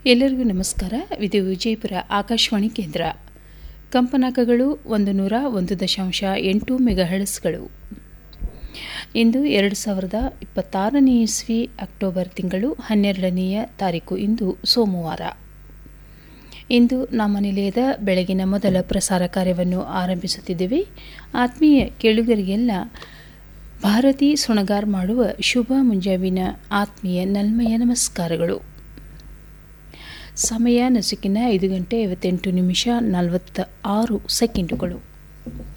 ಎಲ್ಲರಿಗೂ ನಮಸ್ಕಾರ ಇದು ವಿಜಯಪುರ ಆಕಾಶವಾಣಿ ಕೇಂದ್ರ ಕಂಪನಾಕಗಳು ಒಂದು ನೂರ ಒಂದು ದಶಾಂಶ ಎಂಟು ಮೆಗಾಹೆಳ್ಸ್ಗಳು ಇಂದು ಎರಡು ಸಾವಿರದ ಇಪ್ಪತ್ತಾರನೇ ಇಸ್ವಿ ಅಕ್ಟೋಬರ್ ತಿಂಗಳು ಹನ್ನೆರಡನೆಯ ತಾರೀಕು ಇಂದು ಸೋಮವಾರ ಇಂದು ನಮ್ಮ ನಿಲಯದ ಬೆಳಗಿನ ಮೊದಲ ಪ್ರಸಾರ ಕಾರ್ಯವನ್ನು ಆರಂಭಿಸುತ್ತಿದ್ದೇವೆ ಆತ್ಮೀಯ ಕೇಳುಗರಿಗೆಲ್ಲ ಭಾರತಿ ಸುಣಗಾರ್ ಮಾಡುವ ಶುಭ ಮುಂಜಾವಿನ ಆತ್ಮೀಯ ನಲ್ಮೆಯ ನಮಸ್ಕಾರಗಳು ಸಮಯ ನಸುಕಿನ ಐದು ಗಂಟೆ ಐವತ್ತೆಂಟು ನಿಮಿಷ ನಲವತ್ತ ಆರು ಸೆಕೆಂಡುಗಳು